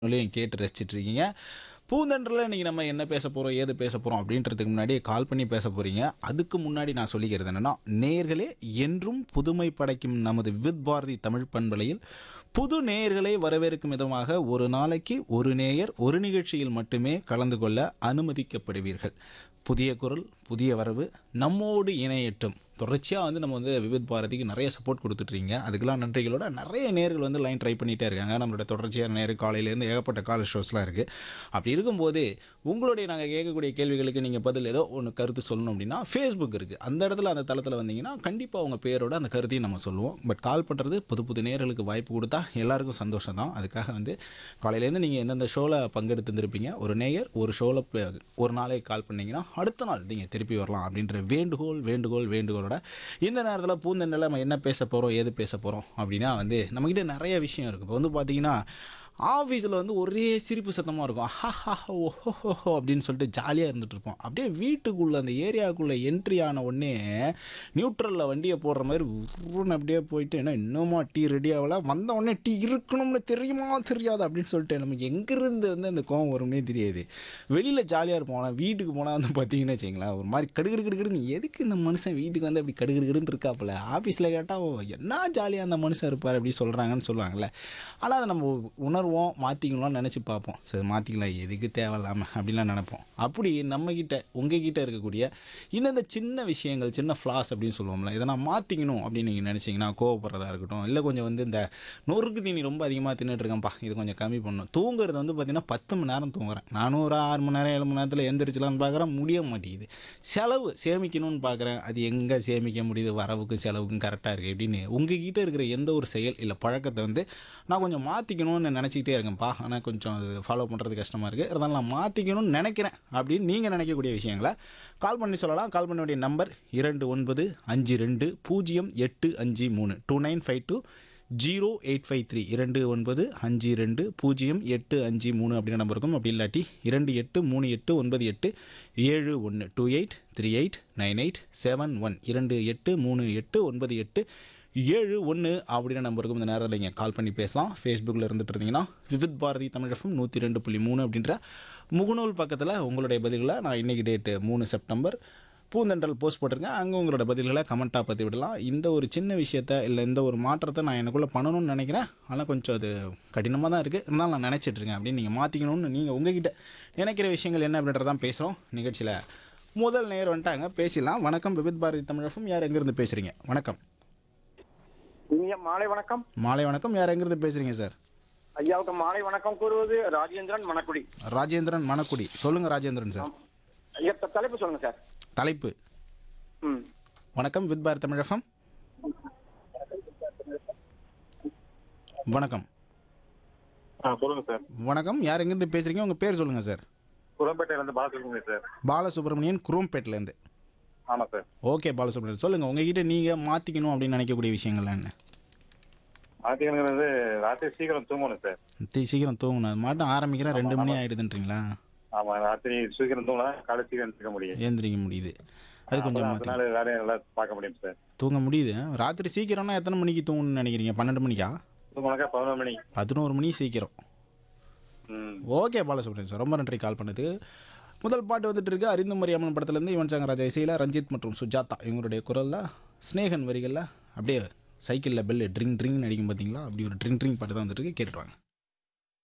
வானொலியும் கேட்டு ரசிச்சிட்டு இருக்கீங்க பூந்தென்றல இன்னைக்கு நம்ம என்ன பேச போகிறோம் ஏது பேச போகிறோம் அப்படின்றதுக்கு முன்னாடி கால் பண்ணி பேச போகிறீங்க அதுக்கு முன்னாடி நான் சொல்லிக்கிறது என்னென்னா நேயர்களே என்றும் புதுமை படைக்கும் நமது வித் பாரதி தமிழ் பண்பலையில் புது நேயர்களை வரவேற்கும் விதமாக ஒரு நாளைக்கு ஒரு நேயர் ஒரு நிகழ்ச்சியில் மட்டுமே கலந்து கொள்ள அனுமதிக்கப்படுவீர்கள் புதிய குரல் புதிய வரவு நம்மோடு இணையட்டும் தொடர்ச்சியாக வந்து நம்ம வந்து விவித் பாரதிக்கு நிறைய சப்போர்ட் கொடுத்துட்ருக்கீங்க அதுக்கெல்லாம் நன்றிகளோட நிறைய நேர்கள் வந்து லைன் ட்ரை பண்ணிகிட்டே இருக்காங்க நம்மளோட தொடர்ச்சியான நேரம் காலையிலேருந்து ஏகப்பட்ட கால ஷோஸ்லாம் இருக்குது அப்படி இருக்கும்போது உங்களுடைய நாங்கள் கேட்கக்கூடிய கேள்விகளுக்கு நீங்கள் பதில் ஏதோ ஒன்று கருத்து சொல்லணும் அப்படின்னா ஃபேஸ்புக் இருக்குது அந்த இடத்துல அந்த தளத்தில் வந்தீங்கன்னா கண்டிப்பாக உங்கள் பேரோட அந்த கருத்தையும் நம்ம சொல்லுவோம் பட் கால் பண்ணுறது புது புது நேர்களுக்கு வாய்ப்பு கொடுத்தா எல்லாருக்கும் சந்தோஷம் தான் அதுக்காக வந்து காலையிலேருந்து நீங்கள் எந்தெந்த ஷோவில் பங்கெடுத்துருந்துருப்பீங்க ஒரு நேயர் ஒரு ஷோவில் ஒரு நாளைக்கு கால் பண்ணீங்கன்னா அடுத்த நாள் நீங்கள் திருப்பி வரலாம் அப்படின்ற வேண்டுகோள் வேண்டுகோள் வேண்டுகோளோட இந்த நேரத்தில் பூந்தெண்டில் நம்ம என்ன பேச போகிறோம் ஏது பேச போகிறோம் அப்படின்னா வந்து நம்மக்கிட்ட நிறைய விஷயம் இருக்குது இப்போ வந்து பார்த்தீங்கன்னா ஆஃபீஸில் வந்து ஒரே சிரிப்பு சத்தமாக இருக்கும் ஹஹா ஓஹோ அப்படின்னு சொல்லிட்டு ஜாலியாக இருந்துட்டு இருப்போம் அப்படியே வீட்டுக்குள்ளே அந்த ஏரியாவுக்குள்ளே என்ட்ரி ஆன உடனே நியூட்ரலில் வண்டியை போடுற மாதிரி உருன்னு அப்படியே போயிட்டு என்ன இன்னுமா டீ ரெடி ஆகல வந்த உடனே டீ இருக்கணும்னு தெரியுமா தெரியாது அப்படின்னு சொல்லிட்டு நமக்கு எங்கேருந்து வந்து அந்த கோவம் வரும்னே தெரியாது வெளியில் ஜாலியாக இருப்போம் ஆனால் வீட்டுக்கு போனால் வந்து பார்த்தீங்கன்னு வச்சிங்களேன் ஒரு மாதிரி கடுகடு கடுகடுன்னு எதுக்கு இந்த மனுஷன் வீட்டுக்கு வந்து அப்படி கடுகடுன்னு இருக்காப்புல ஆஃபீஸில் கேட்டால் என்ன ஜாலியாக அந்த மனுஷன் இருப்பார் அப்படி சொல்கிறாங்கன்னு சொல்லுவாங்கல்ல ஆனால் அதை நம்ம உணர்வோம் மாற்றிக்கலாம்னு நினச்சி பார்ப்போம் சரி மாற்றிக்கலாம் எதுக்கு தேவையில்லாமல் அப்படின்லாம் நினைப்போம் அப்படி நம்மக்கிட்ட உங்ககிட்ட இருக்கக்கூடிய இந்தந்த சின்ன விஷயங்கள் சின்ன ஃப்ளாஸ் அப்படின்னு சொல்லுவோம்ல இதை நான் மாற்றிக்கணும் அப்படின்னு நீங்கள் நினச்சிங்கன்னா கோவப்படுறதா இருக்கட்டும் இல்லை கொஞ்சம் வந்து இந்த நொறுக்கு தீனி ரொம்ப அதிகமாக தின்னுட்டு இருக்கேன்ப்பா இது கொஞ்சம் கம்மி பண்ணணும் தூங்குறது வந்து பார்த்திங்கன்னா பத்து மணி நேரம் தூங்குறேன் நானும் ஒரு ஆறு மணி நேரம் ஏழு மணி நேரத்தில் எந்திரிச்சலான்னு பார்க்குறேன் முடிய மாட்டேங்குது செலவு சேமிக்கணும்னு பார்க்குறேன் அது எங்கே சேமிக்க முடியுது வரவுக்கும் செலவுக்கும் கரெக்டாக இருக்குது அப்படின்னு உங்ககிட்ட இருக்கிற எந்த ஒரு செயல் இல்லை பழக்கத்தை வந்து நான் கொஞ்சம் மாற்றிக்கணும்னு நினச்சிக்கிட்டே இருக்கேன்ப்பா ஆனால் கொஞ்சம் அது ஃபாலோ பண்ணுறது கஷ்டமாக இருக்குது இருந்தாலும் நான் மாற்றிக்கணும்னு நினைக்கிறேன் அப்படின்னு நீங்கள் நினைக்கக்கூடிய விஷயங்களை கால் பண்ணி சொல்லலாம் கால் பண்ண வேண்டிய நம்பர் இரண்டு ஒன்பது அஞ்சு ரெண்டு பூஜ்ஜியம் எட்டு அஞ்சு மூணு two nine five two zero eight five three இரண்டு ஒன்பது அஞ்சு ரெண்டு பூஜ்ஜியம் எட்டு அஞ்சு மூணு அப்படின்ற நம்பர் இருக்கும் அப்படி இல்லாட்டி இரண்டு எட்டு மூணு எட்டு ஒன்பது எட்டு ஏழு ஒன்று two eight three eight nine eight seven one இரண்டு எட்டு மூணு எட்டு ஒன்பது எட்டு ஏழு ஒன்று அப்படின்ற நம்பருக்கும் இந்த நேரத்தில் நீங்கள் கால் பண்ணி பேசலாம் ஃபேஸ்புக்கில் இருந்துட்டு இருந்தீங்கன்னா விவித் பாரதி தமிழகம் நூற்றி ரெண்டு புள்ளி மூணு அப்படின்ற முகநூல் பக்கத்தில் உங்களுடைய பதில்களை நான் இன்றைக்கி டேட்டு மூணு செப்டம்பர் பூந்தென்றல் போஸ்ட் போட்டிருக்கேன் அங்கே உங்களோட பதில்களை கமெண்ட்டாக பற்றி விடலாம் இந்த ஒரு சின்ன விஷயத்த இல்லை இந்த ஒரு மாற்றத்தை நான் எனக்குள்ளே பண்ணணும்னு நினைக்கிறேன் ஆனால் கொஞ்சம் அது கடினமாக தான் இருக்குது இருந்தாலும் நான் நினச்சிட்டு இருக்கேன் அப்படின்னு நீங்கள் மாற்றிக்கணும்னு நீங்கள் உங்ககிட்ட நினைக்கிற விஷயங்கள் என்ன அப்படின்றதான் பேசுகிறோம் நிகழ்ச்சியில் முதல் நேர் வந்துட்டாங்க பேசிடலாம் வணக்கம் விவித் பாரதி தமிழகம் யார் எங்கேருந்து பேசுகிறீங்க வணக்கம் இனிய மாலை வணக்கம் மாலை வணக்கம் யார் எங்கேருந்து பேசுகிறீங்க சார் ஐயாவுக்கு மாலை வணக்கம் கூறுவது ராஜேந்திரன் மணக்குடி ராஜேந்திரன் மணக்குடி சொல்லுங்கள் ராஜேந்திரன் சார் ஐயா த- தலைப்பு சொல்லுங்க சார் தலைப்பு ம் வணக்கம் வித் பாரதி தமிழகம் வணக்கம் ஆ சொல்லுங்க சார் வணக்கம் யார் எங்கேருந்து பேசுகிறீங்க உங்கள் பேர் சொல்லுங்கள் சார் குரம்பேட்டையில இருந்து பாலசுப்ரமணியம் சார் பாலசுப்ரமணியன் குரோம்பேட்லேருந்து ஆமா சார் ஓகே பாலசுப்ரமணியன் சொல்லுங்கள் உங்ககிட்ட நீங்கள் மாற்றிக்கணும் அப்படின்னு நினைக்கக்கூடிய விஷயங்கள்லாம் என்ன ஆத்திகங்கிறது ராத்திரி சீக்கிரம் தூங்கணும் சார் தி- சீக்கிரம் தூங்கணும் அது மாட்டும் ஆரம்பிக்கிறேன் ரெண்டு மணி ஆகிடுதுன்றீங்களா ஆமா ராத்திரி சீக்கிரம் தூங்கினா காலை சீக்கிரம் எடுத்துக்க முடியும் ஏந்திரிக்க முடியுது அது கொஞ்சம் அப்பதான் மாற்றி அதனால வேலையை நல்லா பார்க்க முடியும் சார் தூங்க முடியுது ராத்திரி சீக்கிரம்னா எத்தனை மணிக்கு தூங்கணும்னு நினைக்கிறீங்க பன்னெண்டு மணிக்கா தூங்கினாக்கா பதினொரு மணி பதினோரு மணி சீக்கிரம் ம் ஓகே பாலசுப்ரமணியன் சார் ரொம்ப நன்றி கால் பண்ணது முதல் பாட்டு வந்துட்டு இருக்கு அறிந்து மரியாமன் படத்துலேருந்து யுவன் சங்கர் ராஜா இசையில் ரஞ்சித் மற்றும் சுஜாதா இவங்களுடைய குரலில் ஸ்னேகன் வரிகளில் அப்படியே சைக்கிளில் பெல்லு ட்ரிங் ட்ரிங்னு அடிக்கும் பார்த்தீங்களா அப்படி ஒரு ட்ரிங் ட்ரிங் பாட்டு தான் வந்துட்டு இருக்கு கேட்டுட்டு வாங்க